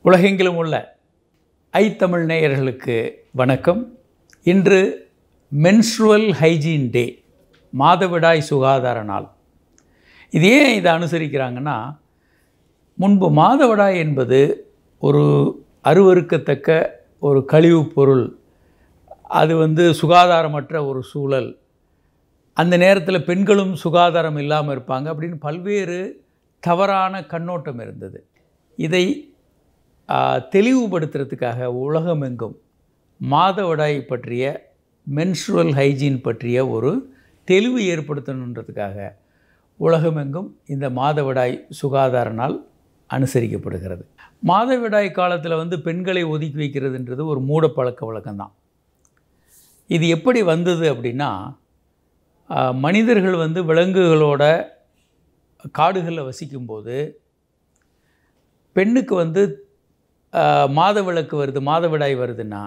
உலகெங்கிலும் உள்ள ஐத்தமிழ் நேயர்களுக்கு வணக்கம் இன்று மென்ஸ்ட்ருவல் ஹைஜீன் டே மாதவிடாய் சுகாதார நாள் இது ஏன் இதை அனுசரிக்கிறாங்கன்னா முன்பு மாதவிடாய் என்பது ஒரு அருவருக்கத்தக்க ஒரு கழிவுப் பொருள் அது வந்து சுகாதாரமற்ற ஒரு சூழல் அந்த நேரத்தில் பெண்களும் சுகாதாரம் இல்லாமல் இருப்பாங்க அப்படின்னு பல்வேறு தவறான கண்ணோட்டம் இருந்தது இதை ஆ, தெளிவுபடுத்துறதுக்காக உலகமெங்கும் மாதவிடாய் பற்றிய மென்ஸ்ட்ருவல் ஹைஜீன் பற்றிய ஒரு தெளிவு ஏற்படுத்தணுன்றதுக்காக உலகமெங்கும் இந்த மாதவிடாய் சுகாதார நாள் அனுசரிக்கப்படுகிறது மாதவிடாய் காலத்தில் வந்து பெண்களை ஒதுக்கி வைக்கிறதுன்றது ஒரு மூட பழக்க வழக்கம்தான் இது எப்படி வந்தது அப்படின்னா ஆ, மனிதர்கள் வந்து விலங்குகளோட காடுகளில் வசிக்கும்போது பெண்ணுக்கு வந்து ஆ, மாதவிளக்கு வருது மாதவிடாய் வருதுன்னா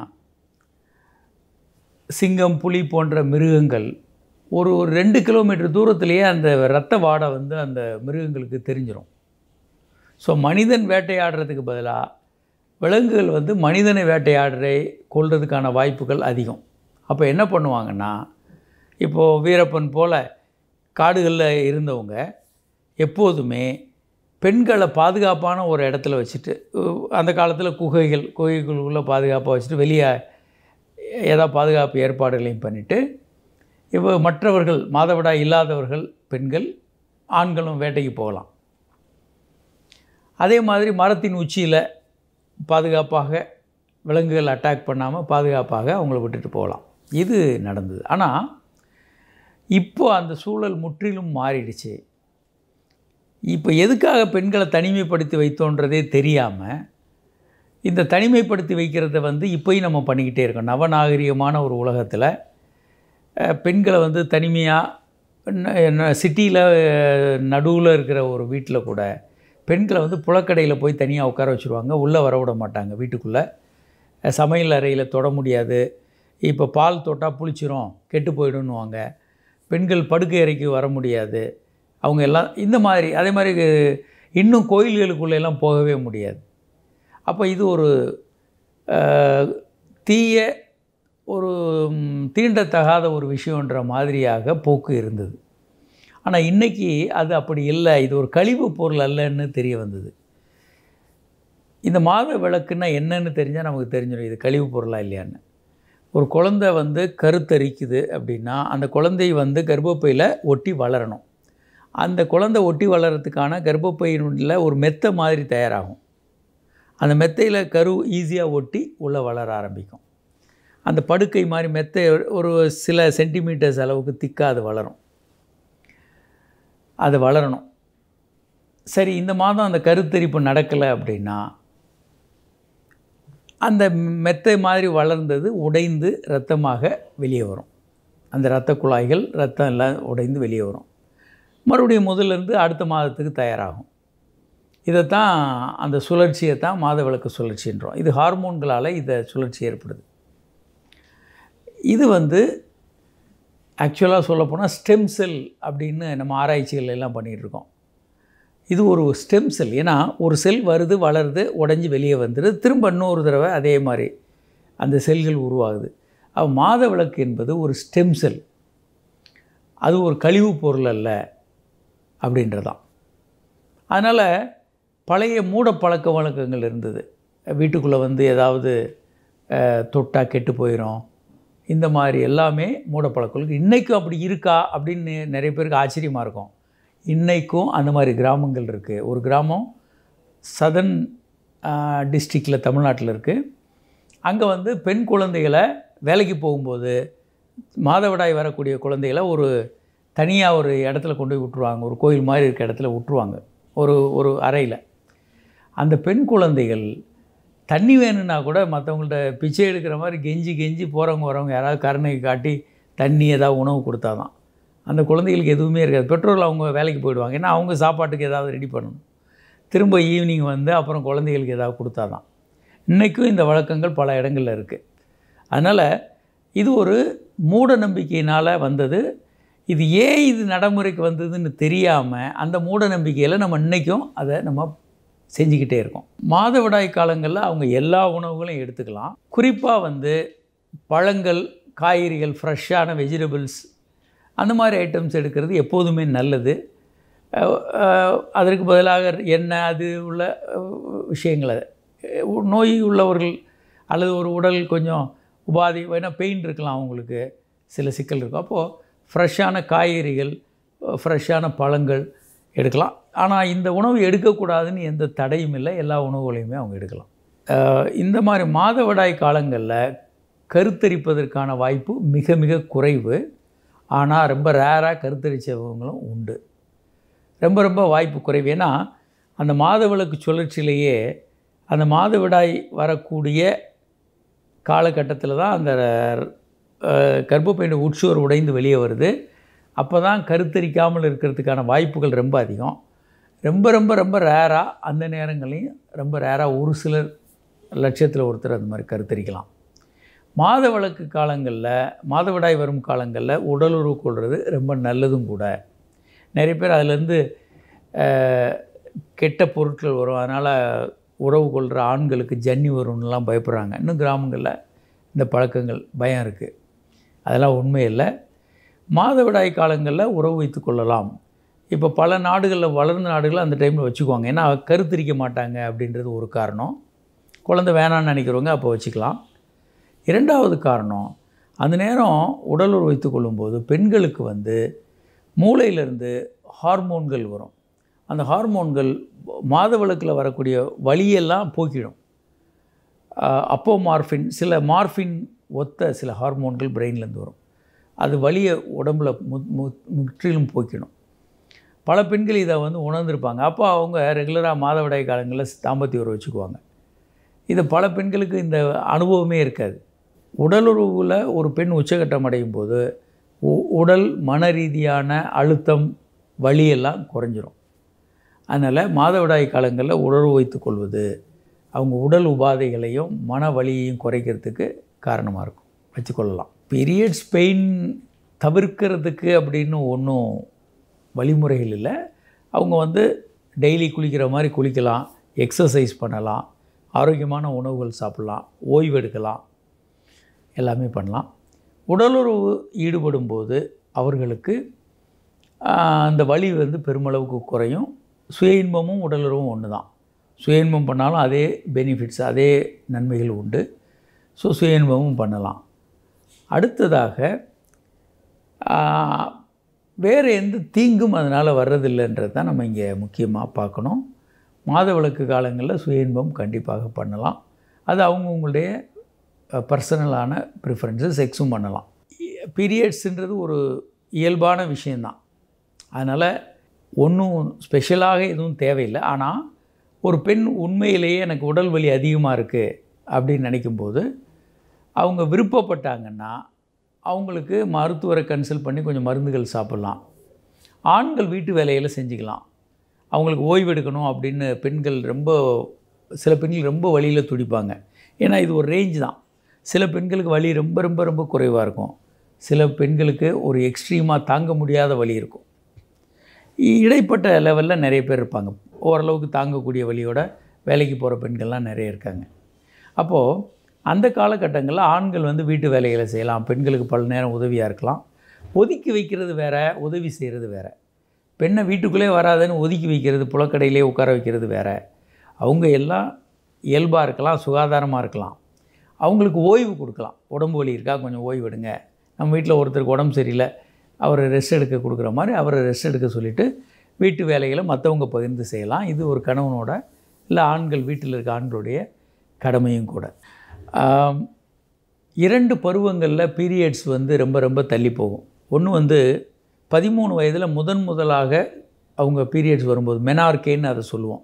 சிங்கம் புலி போன்ற மிருகங்கள் ஒரு ஒரு ரெண்டு கிலோமீட்டர் தூரத்திலேயே அந்த இரத்த வாடை வந்து அந்த மிருகங்களுக்கு தெரிஞ்சிடும் ஸோ மனிதன் வேட்டையாடுறதுக்கு பதிலாக விலங்குகள் வந்து மனிதனை வேட்டையாடுற கொல்றதுக்கான வாய்ப்புகள் அதிகம் அப்போ என்ன பண்ணுவாங்கன்னா இப்போது வீரப்பன் போல் காடுகளில் இருந்தவங்க எப்போதுமே பெண்களை பாதுகாப்பான ஒரு இடத்துல வச்சுட்டு உ- அந்த காலத்தில் குகைகள் குகைகளுக்குள்ளே பாதுகாப்பாக வச்சுட்டு வெளியே ஏதாவது பாதுகாப்பு ஏற்பாடுகளையும் பண்ணிவிட்டு இப்போ மற்றவர்கள் மாதவிடாய் இல்லாதவர்கள் பெண்கள் ஆண்களும் வேட்டைக்கு போகலாம் அதே மாதிரி மரத்தின் உச்சியில் பாதுகாப்பாக விலங்குகள் அட்டாக் பண்ணாமல் பாதுகாப்பாக அவங்கள விட்டுட்டு போகலாம் இது நடந்தது ஆனால் இப்போ அந்த சூழல் முற்றிலும் மாறிடுச்சு இப்போ எதுக்காக பெண்களை தனிமைப்படுத்தி வைத்தோன்றதே தெரியாமல் இந்த தனிமைப்படுத்தி வைக்கிறத வந்து இப்போயும் நம்ம பண்ணிக்கிட்டே இருக்கோம் நவநாகரிகமான ஒரு உலகத்தில் அஹ், பெண்களை வந்து தனிமையாக சிட்டியில் நடுவில் இருக்கிற ஒரு வீட்டில் கூட பெண்களை வந்து புழக்கடையில் போய் தனியாக உட்கார வச்சுருவாங்க உள்ளே வர விட மாட்டாங்க வீட்டுக்குள்ளே அஹ், சமையல் அறையில் தொட முடியாது இப்போ பால் தொட்டால் புளிச்சிரும் கெட்டு போயிடுன்னுவாங்க பெண்கள் படுக்கை அறைக்கு வர முடியாது அவங்க எல்லாம் இந்த மாதிரி அதே மாதிரி இன்னும் கோயில்களுக்குள்ள எல்லாம் போகவே முடியாது அப்போ இது ஒரு அஹ், தீய ஒரு ம், தீண்டத்தகாத ஒரு விஷயன்ற மாதிரியாக போக்கு இருந்தது ஆனால் இன்றைக்கி அது அப்படி இல்லை இது ஒரு கழிவு பொருள் அல்லன்னு தெரிய வந்தது இந்த மாத விளக்குன்னா என்னன்னு தெரிஞ்சால் நமக்கு தெரிஞ்சிடும் இது கழிவு பொருளா இல்லையான்னு ஒரு குழந்தை வந்து கருத்தரிக்குது அப்படின்னா அந்த குழந்தை வந்து கர்ப்பப்பையில் ஒட்டி வளரணும் அந்த குழந்தை ஒட்டி வளர்கிறதுக்கான கர்ப்பப்பையினுள்ள ஒரு மெத்தை மாதிரி தயாராகும் அந்த மெத்தையில் கரு ஈஸியாக ஒட்டி உள்ளே வளர ஆரம்பிக்கும் அந்த படுக்கை மாதிரி மெத்தை ஒரு சில சென்டிமீட்டர்ஸ் அளவுக்கு திக்காக அது வளரும் அது வளரணும் சரி இந்த மாதம் அந்த கருத்தரிப்பு நடக்கலை அப்படின்னா அந்த மெத்தை மாதிரி வளர்ந்தது உடைந்து இரத்தமாக வெளியே வரும் அந்த இரத்த குழாய்கள் ரத்தம் எல்லாம் உடைந்து வெளியே வரும் மறுபடியும் முதல்ல இருந்து அடுத்த மாதத்துக்கு தயாராகும் இதைத்தான் அந்த சுழற்சியை தான் மாதவிளக்கு சுழற்சின்றோம் இது ஹார்மோன்களால் இதை சுழற்சி ஏற்படுது இது வந்து ஆக்சுவலாக சொல்லப்போனால் ஸ்டெம் செல் அப்படின்னு நம்ம ஆராய்ச்சிகள் எல்லாம் பண்ணிகிட்டு இருக்கோம் இது ஒரு ஸ்டெம் செல் ஏன்னா ஒரு செல் வருது வளருது உடஞ்சி வெளியே வந்துடுது திரும்ப இன்னொரு தடவை அதே மாதிரி அந்த செல்கள் உருவாகுது அப்போ மாதவிளக்கு என்பது ஒரு ஸ்டெம் செல் அது ஒரு கழிவுப் பொருள் அல்ல அப்படின்றதான் அதனால் பழைய மூட பழக்க வழக்கங்கள் இருந்தது வீட்டுக்குள்ளே வந்து ஏதாவது அஹ், தொட்டா கெட்டு போயிடும் இந்த மாதிரி எல்லாமே மூட பழக்கம் இன்றைக்கும் அப்படி இருக்கா அப்படின்னு நிறைய பேருக்கு ஆச்சரியமாக இருக்கும் இன்றைக்கும் அந்த மாதிரி கிராமங்கள் இருக்குது ஒரு கிராமம் சதன் டிஸ்ட்ரிக்டில் தமிழ்நாட்டில் இருக்குது அங்கே வந்து பெண் குழந்தைகளை வேலைக்கு போகும்போது மாதவிடாய் வரக்கூடிய குழந்தைகளை ஒரு தனியாக ஒரு இடத்துல கொண்டு போய் விட்ருவாங்க ஒரு கோயில் மாதிரி இருக்க இடத்துல விட்ருவாங்க ஒரு ஒரு அறையில் அந்த பெண் குழந்தைகள் தண்ணி வேணும்னா கூட மற்றவங்கள்ட்ட பிச்சை எடுக்கிற மாதிரி கெஞ்சி கெஞ்சி போகிறவங்க வரவங்க யாராவது கருணை காட்டி தண்ணி ஏதாவது உணவு கொடுத்தாதான் அந்த குழந்தைகளுக்கு எதுவுமே இருக்காது பெற்றோர்கள் அவங்க வேலைக்கு போயிடுவாங்க ஏன்னா அவங்க சாப்பாட்டுக்கு ஏதாவது ரெடி பண்ணணும் திரும்ப ஈவினிங் வந்து அப்புறம் குழந்தைகளுக்கு ஏதாவது கொடுத்தாதான் இன்றைக்கும் இந்த வழக்கங்கள் பல இடங்களில் இருக்குது அதனால் இது ஒரு மூட நம்பிக்கையினால் வந்தது இது ஏன் இது நடைமுறைக்கு வந்ததுன்னு தெரியாமல் அந்த மூட நம்பிக்கையில் நம்ம இன்றைக்கும் அதை நம்ம செஞ்சுக்கிட்டே இருக்கோம் மாதவிடாய் காலங்களில் அவங்க எல்லா உணவுகளையும் எடுத்துக்கலாம் குறிப்பாக வந்து பழங்கள் காய்கறிகள் ஃப்ரெஷ்ஷான வெஜிடபிள்ஸ் அந்த மாதிரி ஐட்டம்ஸ் எடுக்கிறது எப்போதுமே நல்லது அஹ், அஹ், அதற்கு பதிலாக எண்ணெய் அது உள்ள அஹ், விஷயங்களை அஹ், நோய் உள்ளவர்கள் அல்லது ஒரு உடல் கொஞ்சம் உபாதை வேணால் பெயின் இருக்கலாம் அவங்களுக்கு சில சிக்கல் இருக்கும் அப்போது ஃப்ரெஷ்ஷான காய்கறிகள் ஃப்ரெஷ்ஷான பழங்கள் எடுக்கலாம் ஆனால் இந்த உணவு எடுக்கக்கூடாதுன்னு எந்த தடையும் இல்லை எல்லா உணவுகளையுமே அவங்க எடுக்கலாம் அஹ், இந்த மாதிரி மாதவிடாய் காலங்களில் கருத்தரிப்பதற்கான வாய்ப்பு மிக மிக குறைவு ஆனால் ரொம்ப ரேராக கருத்தரிச்சவங்களும் உண்டு ரொம்ப ரொம்ப வாய்ப்பு குறைவு ஏன்னா அந்த மாதவிளக்கு சுழற்சியிலேயே அந்த மாதவிடாய் வரக்கூடிய காலகட்டத்தில் தான் அந்த அஹ், கர்ப்பப்பையின் உட்சுவர் உடைந்து வெளியே வருது அப்போ தான் கருத்தரிக்காமல் இருக்கிறதுக்கான வாய்ப்புகள் ரொம்ப அதிகம் ரொம்ப ரொம்ப ரொம்ப ரேராக அந்த நேரங்களையும் ரொம்ப ரேராக ஒரு சிலர் லட்சத்தில் ஒருத்தர் அந்த மாதிரி கருத்தரிக்கலாம் மாதவிளக்கு காலங்களில் மாதவிடாய் வரும் காலங்களில் உடலுறவு கொள்வது ரொம்ப நல்லதும் கூட நிறைய பேர் அதுலேருந்து அஹ், கெட்ட பொருட்கள் வரும் அதனால் உறவு கொள்கிற ஆண்களுக்கு ஜன்னி வரும்னுலாம் பயப்படுறாங்க இன்னும் கிராமங்களில் இந்த பழக்கங்கள் பயம் இருக்குது அதெல்லாம் உண்மை இல்லை மாதவிடாய் காலங்களில் உறவு வைத்து கொள்ளலாம் இப்போ பல நாடுகளில் வளர்ந்த நாடுகளில் அந்த டைமில் வச்சுக்குவாங்க ஏன்னா கருத்திரிக்க மாட்டாங்க அப்படின்றது ஒரு காரணம் குழந்தை வேணான்னு நினைக்கிறவங்க அப்போ வச்சுக்கலாம் இரண்டாவது காரணம் அந்த நேரம் உடலுறவு வைத்து கொள்ளும்போது பெண்களுக்கு வந்து மூளையிலிருந்து ஹார்மோன்கள் வரும் அந்த ஹார்மோன்கள் மாதவிளக்கில் வரக்கூடிய வலியெல்லாம் போக்கிடும் அப்போ மார்ஃபின் சில மார்ஃபின் ஒத்த சில ஹார்மோன்கள் பிரெயின்லேருந்து வரும் அது வலியை உடம்புல மு மு- முற்றிலும் போக்கிடும் பல பெண்கள் இதை வந்து உணர்ந்திருப்பாங்க அப்போ அவங்க ரெகுலராக மாதவிடாய் காலங்களில் தாம்பத்திய உறவு வச்சுக்குவாங்க இது பல பெண்களுக்கு இந்த அனுபவமே இருக்காது உடலுறவில் ஒரு பெண் உச்சகட்டம் அடையும் போது உ- உடல் மன ரீதியான அழுத்தம் வலியெல்லாம் குறைஞ்சிரும் அதனால் மாதவிடாய் காலங்களில் உணர்வு வைத்துக் கொள்வது அவங்க உடல் உபாதைகளையும் மன வலியையும் குறைக்கிறதுக்கு காரணமாக இருக்கும் வச்சுக்கொள்ளலாம் பீரியட்ஸ் பெயின் தவிர்க்கிறதுக்கு அப்படின்னு ஒன்றும் வழிமுறைகள் இல்லை அவங்க வந்து டெய்லி குளிக்கிற மாதிரி குளிக்கலாம் எக்ஸசைஸ் பண்ணலாம் ஆரோக்கியமான உணவுகள் சாப்பிட்லாம் ஓய்வு எடுக்கலாம் எல்லாமே பண்ணலாம் உடலுறவு ஈடுபடும் போது அவர்களுக்கு ஆஹ், அந்த வலி வந்து பெருமளவுக்கு குறையும் சுய இன்பமும் உடலுறவும் ஒன்று தான் சுய இன்பம் பண்ணாலும் அதே பெனிஃபிட்ஸ் அதே நன்மைகள் உண்டு ஸோ சுய இன்பமும் பண்ணலாம் அடுத்ததாக ஆஹ், வேறு எந்த தீங்கும் அதனால் வர்றதில்லைன்றது தான் நம்ம இங்கே முக்கியமாக பார்க்கணும் மாதவிளக்கு காலங்களில் சுய இன்பம் கண்டிப்பாக பண்ணலாம் அது அவங்கவுங்களுடைய பர்சனலான ப்ரிஃபரன்ஸு செக்ஸும் பண்ணலாம் பீரியட்ஸுன்றது ஒரு இயல்பான விஷயந்தான் அதனால் ஒன்றும் ஸ்பெஷலாக எதுவும் தேவையில்லை ஆனால் ஒரு பெண் உண்மையிலேயே எனக்கு உடல் வலி அதிகமாக இருக்குது அப்படின்னு நினைக்கும்போது அவங்க விருப்பப்பட்டாங்கன்னா அவங்களுக்கு மருத்துவரை கன்சல்ட் பண்ணி கொஞ்சம் மருந்துகள் சாப்பிட்லாம் ஆண்கள் வீட்டு வேலைகளை செஞ்சுக்கலாம் அவங்களுக்கு ஓய்வு எடுக்கணும் அப்படின்னு பெண்கள் ரொம்ப சில பெண்கள் ரொம்ப வலியில் துடிப்பாங்க ஏன்னா இது ஒரு ரேஞ்ச் தான் சில பெண்களுக்கு வலி ரொம்ப ரொம்ப ரொம்ப குறைவாக இருக்கும் சில பெண்களுக்கு ஒரு எக்ஸ்ட்ரீமாக தாங்க முடியாத வலி இருக்கும் இ- இடைப்பட்ட லெவலில் நிறைய பேர் இருப்பாங்க ஓரளவுக்கு தாங்கக்கூடிய வலியோட வேலைக்கு போகிற பெண்கள்லாம் நிறைய இருக்காங்க அப்போது அந்த காலகட்டங்களில் ஆண்கள் வந்து வீட்டு வேலைகளை செய்யலாம் பெண்களுக்கு பல நேரம் உதவியாக இருக்கலாம் ஒதுக்கி வைக்கிறது வேற உதவி செய்கிறது வேற பெண்ணை வீட்டுக்குள்ளே வராதுன்னு ஒதுக்கி வைக்கிறது புலக்கடையிலே உட்கார வைக்கிறது வேற அவங்க எல்லாம் இயல்பாக இருக்கலாம் சுகாதாரமாக இருக்கலாம் அவங்களுக்கு ஓய்வு கொடுக்கலாம் உடம்பு வலி இருக்கா கொஞ்சம் ஓய்வு எடுங்க நம்ம வீட்டில் ஒருத்தருக்கு உடம்பு சரியில்லை அவரை ரெஸ்ட் எடுக்க கொடுக்குற மாதிரி அவரை ரெஸ்ட் எடுக்க சொல்லிவிட்டு வீட்டு வேலைகளை மற்றவங்க பகிர்ந்து செய்யலாம் இது ஒரு கணவனோட இல்லை ஆண்கள் வீட்டில் இருக்க ஆண்களுடைய கடமையும் கூட ஆம், இரண்டு பருவங்களில் பீரியட்ஸ் வந்து ரொம்ப ரொம்ப தள்ளி போகும் ஒன்று வந்து பதிமூணு வயதில் முதன் முதலாக அவங்க பீரியட்ஸ் வரும்போது மெனார்கேன்னு அதை சொல்லுவோம்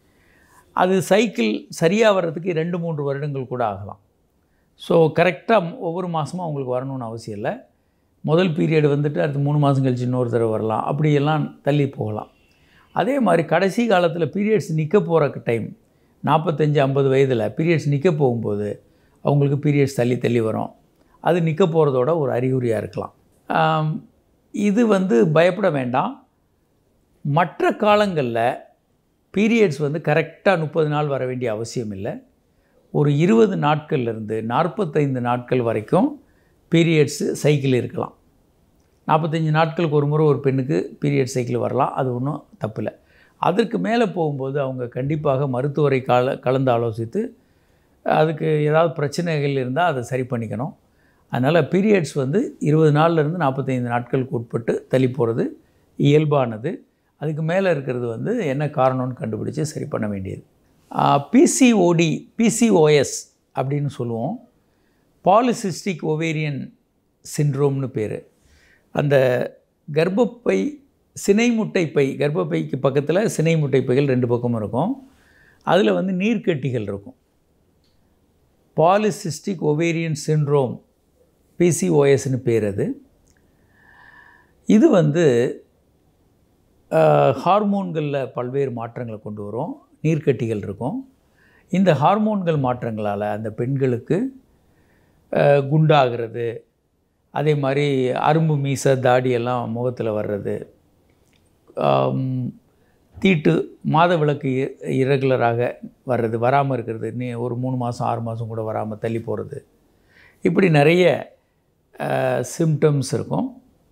அது சைக்கிள் சரியாக வர்றதுக்கு ரெண்டு மூன்று வருடங்கள் கூட ஆகலாம் ஸோ கரெக்டாக ஒவ்வொரு மாதமும் அவங்களுக்கு வரணும்னு அவசியம் இல்லை முதல் பீரியட் வந்துட்டு அடுத்து மூணு மாதம் கழிச்சு இன்னொரு தடவை வரலாம் அப்படியெல்லாம் தள்ளி போகலாம் அதே மாதிரி கடைசி காலத்தில் பீரியட்ஸ் நிற்க போகிற டைம் நாற்பத்தஞ்சு ஐம்பது வயதில் பீரியட்ஸ் நிற்க போகும்போது அவங்களுக்கு பீரியட்ஸ் தள்ளி தள்ளி வரும் அது நிற்க போகிறதோட ஒரு அறிகுறியாக இருக்கலாம் ஆம், இது வந்து பயப்பட வேண்டாம் மற்ற காலங்களில் பீரியட்ஸ் வந்து கரெக்டாக முப்பது நாள் வர வேண்டிய அவசியம் இல்லை ஒரு இருபது நாட்கள்லேருந்து நாற்பத்தைந்து நாட்கள் வரைக்கும் பீரியட்ஸு சைக்கிள் இருக்கலாம் நாற்பத்தஞ்சு நாட்களுக்கு ஒரு முறை ஒரு பெண்ணுக்கு பீரியட் சைக்கிள் வரலாம் அது ஒன்றும் தப்பில்லை அதற்கு மேலே போகும்போது அவங்க கண்டிப்பாக மருத்துவரை கால கலந்து ஆலோசித்து அதுக்கு ஏதாவது பிரச்சனைகள் இருந்தால் அதை சரி பண்ணிக்கணும் அதனால் பீரியட்ஸ் வந்து இருபது நாள்லேருந்து நாற்பத்தைந்து நாட்களுக்கு உட்பட்டு தள்ளி போகிறது இயல்பானது அதுக்கு மேலே இருக்கிறது வந்து என்ன காரணம்னு கண்டுபிடிச்சு சரி பண்ண வேண்டியது பிசிஓடி பிசிஓஎஸ் அப்படின்னு சொல்லுவோம் பாலிசிஸ்டிக் ஒவேரியன் சிண்ட்ரோம்னு பேர் அந்த கர்ப்பப்பை சினை முட்டை பை கர்ப்பப்பைக்கு பக்கத்தில் சினை முட்டை பைகள் ரெண்டு பக்கமும் இருக்கும் அதில் வந்து நீர்க்கட்டிகள் இருக்கும் பாலிசிஸ்டிக் ஒவேரியன் சிண்ட்ரோம் பிசிஓஎஸ்னு பேர் அது இது வந்து ஹார்மோன்களில் பல்வேறு மாற்றங்களை கொண்டு வரும் நீர்க்கட்டிகள் இருக்கும் இந்த ஹார்மோன்கள் மாற்றங்களால் அந்த பெண்களுக்கு அஹ், குண்டாகிறது அதே மாதிரி அரும்பு மீசை தாடி எல்லாம் முகத்தில் வர்றது ஆம், தீட்டு மாத விளக்கு இரகுலராக வர்றது வராமல் இருக்கிறது நீ ஒரு மூணு மாதம் ஆறு மாதம் கூட வராமல் தள்ளி போகிறது இப்படி நிறைய சிம்டம்ஸ் இருக்கும்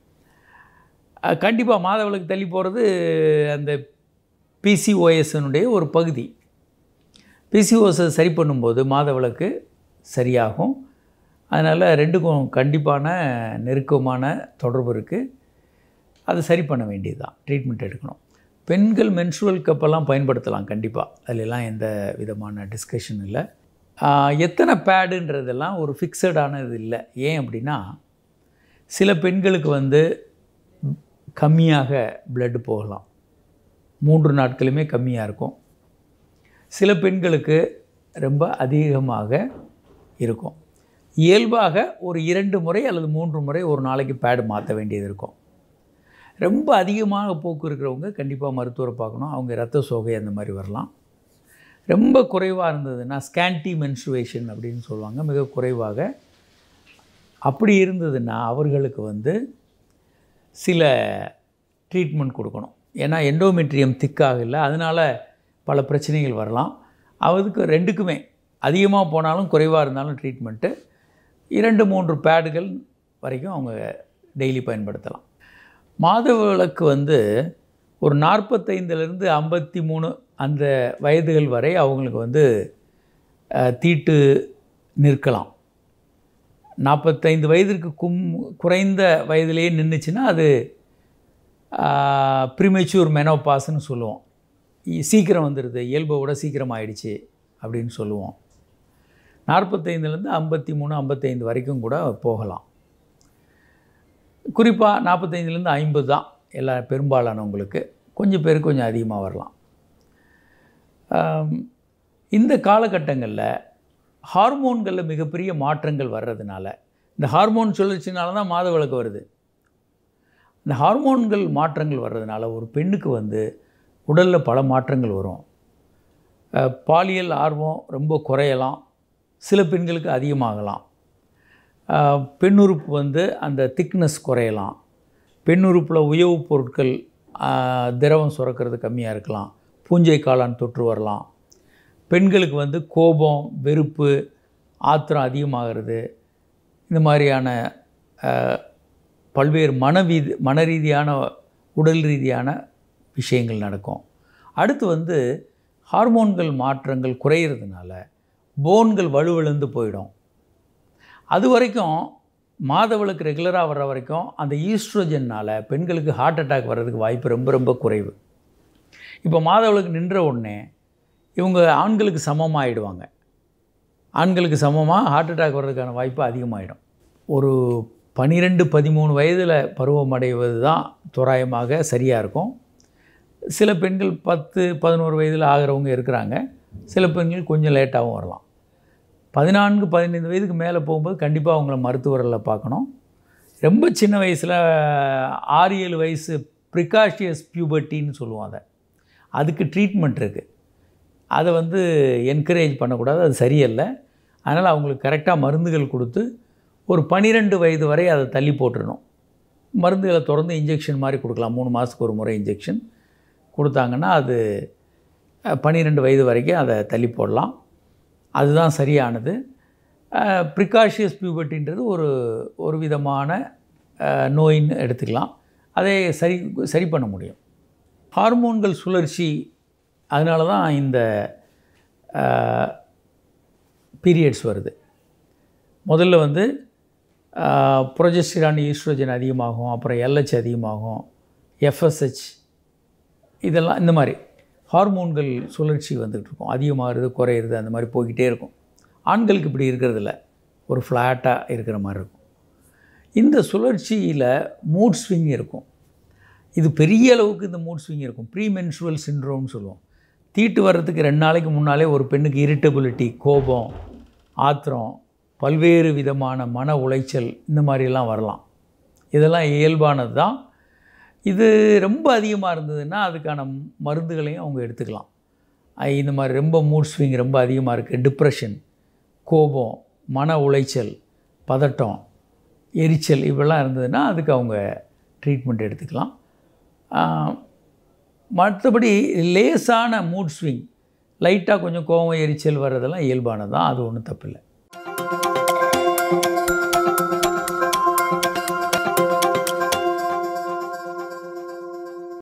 கண்டிப்பாக மாதவிளக்கு தள்ளி போகிறது அந்த பிசிஓஎஸ்னுடைய ஒரு பகுதி பிசிஓஎஸை சரி பண்ணும்போது மாதவிளக்கு சரியாகும் அதனால் ரெண்டுக்கும் கண்டிப்பான நெருக்கமான தொடர்பு இருக்குது அதை சரி பண்ண வேண்டியது தான் ட்ரீட்மெண்ட் எடுக்கணும் பெண்கள் மென்சுரல் கப்பெல்லாம் பயன்படுத்தலாம் கண்டிப்பாக அதிலெல்லாம் எந்த விதமான டிஸ்கஷன் இல்லை ஆஹ், எத்தனை பேடுன்றதெல்லாம் ஒரு ஃபிக்ஸடானது இல்லை ஏன் அப்படின்னா சில பெண்களுக்கு வந்து கம்மியாக blood போகலாம் மூன்று நாட்களுமே கம்மியாக இருக்கும் சில பெண்களுக்கு ரொம்ப அதிகமாக இருக்கும் இயல்பாக ஒரு இரண்டு முறை அல்லது மூன்று முறை ஒரு நாளைக்கு பேடு மாற்ற வேண்டியது இருக்கும் ரொம்ப அதிகமாக போக்கு இருக்கிறவங்க கண்டிப்பாக மருத்துவரை பார்க்கணும் அவங்க இரத்த சோகை அந்த மாதிரி வரலாம் ரொம்ப குறைவாக இருந்ததுன்னா ஸ்கேன்டி மென்சுவேஷன் அப்படின்னு சொல்லுவாங்க மிக குறைவாக அப்படி இருந்ததுன்னா அவர்களுக்கு வந்து சில ட்ரீட்மெண்ட் கொடுக்கணும் ஏன்னா எண்டோமெட்ரியம் திக்காகல அதனால் பல பிரச்சனைகள் வரலாம் அதுக்கு ரெண்டுக்குமே அதிகமாக போனாலும் குறைவாக இருந்தாலும் ட்ரீட்மெண்ட்டு இரண்டு மூன்று பேடுகள் வரைக்கும் அவங்க டெய்லி பயன்படுத்தலாம் மாதவிளக்கு வந்து ஒரு நாற்பத்தைந்துலேருந்து ஐம்பத்தி மூணு அந்த வயதுகள் வரை அவங்களுக்கு வந்து அஹ், தீட்டு நிற்கலாம் நாற்பத்தைந்து வயதிற்கு கும் குறைந்த வயதிலேயே நின்றுச்சுன்னா அது ப்ரிமெச்சூர் மெனோபாஸ்ன்னு சொல்லுவோம் இ- சீக்கிரம் வந்துடுது இயல்பை விட சீக்கிரம் ஆயிடுச்சு அப்படின்னு சொல்லுவோம் நாற்பத்தைந்துலேருந்து ஐம்பத்தி மூணு ஐம்பத்தைந்து வரைக்கும் கூட போகலாம் குறிப்பாக நாற்பத்தைந்துலேருந்து ஐம்பது தான் எல்லா பெரும்பாலானவங்களுக்கு கொஞ்சம் பேருக்கு கொஞ்சம் அதிகமாக வரலாம் ஆம், இந்த காலகட்டங்களில் ஹார்மோன்களில் மிகப்பெரிய மாற்றங்கள் வர்றதுனால இந்த ஹார்மோன் சுழற்சினால தான் மாதவிளக்கு வருது இந்த ஹார்மோன்கள் மாற்றங்கள் வர்றதுனால ஒரு பெண்ணுக்கு வந்து உடலில் பல மாற்றங்கள் வரும் அஹ், பாலியல் ஆர்வம் ரொம்ப குறையலாம் சில பெண்களுக்கு அதிகமாகலாம் அஹ், பெண்ணுறுப்பு வந்து அந்த திக்னஸ் குறையலாம் பெண்ணுறுப்பில் உயவுப் பொருட்கள் அஹ், திரவம் சுரக்கிறது கம்மியாக இருக்கலாம் பூஞ்சை காளான் தொற்று வரலாம் பெண்களுக்கு வந்து கோபம் வெறுப்பு ஆத்திரம் அதிகமாகிறது இந்த மாதிரியான அஹ், பல்வேறு மனவீதி மன ரீதியான உடல் ரீதியான விஷயங்கள் நடக்கும் அடுத்து வந்து ஹார்மோன்கள் மாற்றங்கள் குறையிறதுனால போன்கள் வலுவிழந்து போயிடும் அது வரைக்கும் மாதவிளக்கு ரெகுலராக வர்ற வரைக்கும் அந்த ஈஸ்ட்ரோஜன்னால் பெண்களுக்கு ஹார்ட் அட்டாக் வர்றதுக்கு வாய்ப்பு ரொம்ப ரொம்ப குறைவு இப்போ மாதவிளக்கு நின்ற உடனே இவங்க ஆண்களுக்கு சமமாகிடுவாங்க ஆண்களுக்கு சமமாக ஹார்ட் அட்டாக் வர்றதுக்கான வாய்ப்பு அதிகமாகிடும் ஒரு பன்னிரெண்டு பதிமூணு வயதில் பருவமடைவது தான் தோராயமாக சரியாக இருக்கும் சில பெண்கள் பத்து பதினோரு வயதில் ஆகிறவங்க இருக்கிறாங்க சில பெண்கள் கொஞ்சம் லேட்டாகவும் வரலாம் பதினான்கு பதினைந்து வயதுக்கு மேலே போகும்போது கண்டிப்பாக அவங்கள மருத்துவரில் பார்க்கணும் ரொம்ப சின்ன வயசில் ஆறு ஏழு வயசு ப்ரிகாஷியஸ் பியூபர்ட்டின்னு சொல்லுவோம் அதை அதுக்கு ட்ரீட்மெண்ட் இருக்குது அதை வந்து என்கரேஜ் பண்ணக்கூடாது அது சரியல்ல அதனால் அவங்களுக்கு கரெக்டாக மருந்துகள் கொடுத்து ஒரு பன்னிரெண்டு வயது வரை அதை தள்ளி போட்டுறணும் மருந்துகளை தொடர்ந்து இன்ஜெக்ஷன் மாதிரி கொடுக்கலாம் மூணு மாதத்துக்கு ஒரு முறை இன்ஜெக்ஷன் கொடுத்தாங்கன்னா அது பன்னிரெண்டு வயது வரைக்கும் அதை தள்ளி போடலாம் அதுதான் சரியானது ப்ரிகாஷியஸ் பியூபர்ட்டின்றது ஒரு ஒரு விதமான அஹ், நோயின்னு எடுத்துக்கலாம் அதை சரி சரி பண்ண முடியும் ஹார்மோன்கள் சுழற்சி அதனால தான் இந்த பீரியட்ஸ் வருது முதல்ல வந்து ப்ரொஜெஸ்டிரான் ஈஸ்ட்ரோஜன் அதிகமாகும் அப்புறம் எல்ஹெச் அதிகமாகும் எஃப்எஸ்ஹெச் இதெல்லாம் இந்த மாதிரி ஹார்மோன்கள் சுழற்சி வந்துகிட்டு இருக்கும் அதிகமாகிறது குறையிறது அந்த மாதிரி போய்கிட்டே இருக்கும் ஆண்களுக்கு இப்படி இருக்கிறதில்ல ஒரு ஃப்ளாட்டாக இருக்கிற மாதிரி இருக்கும் இந்த சுழற்சியில் மூட் ஸ்விங் இருக்கும் இது பெரிய அளவுக்கு இந்த மூட் ஸ்விங் இருக்கும் ப்ரீ மென்சுரல் சின்ட்ரோம்னு சொல்லுவோம் தீட்டு வர்றதுக்கு ரெண்டு நாளைக்கு முன்னாலே ஒரு பெண்ணுக்கு இரிட்டபிலிட்டி கோபம் ஆத்திரம் பல்வேறு விதமான மன உளைச்சல் இந்த மாதிரிலாம் வரலாம் இதெல்லாம் இயல்பானது தான் இது ரொம்ப அதிகமாக இருந்ததுன்னா அதுக்கான மருந்துகளையும் அவங்க எடுத்துக்கலாம் ஐ- இந்த மாதிரி ரொம்ப மூட் ஸ்விங் ரொம்ப அதிகமாக இருக்குது டிப்ரெஷன் கோபம் மன உளைச்சல் பதட்டம் எரிச்சல் இப்படிலாம் இருந்ததுன்னா அதுக்கு அவங்க ட்ரீட்மெண்ட் எடுத்துக்கலாம் ஆஹ், மற்றபடி லேசான மூட் ஸ்விங் லைட்டாக கொஞ்சம் கோபம் எரிச்சல் வர்றதெல்லாம் இயல்பானது தான் அது ஒன்றும் தப்பில்லை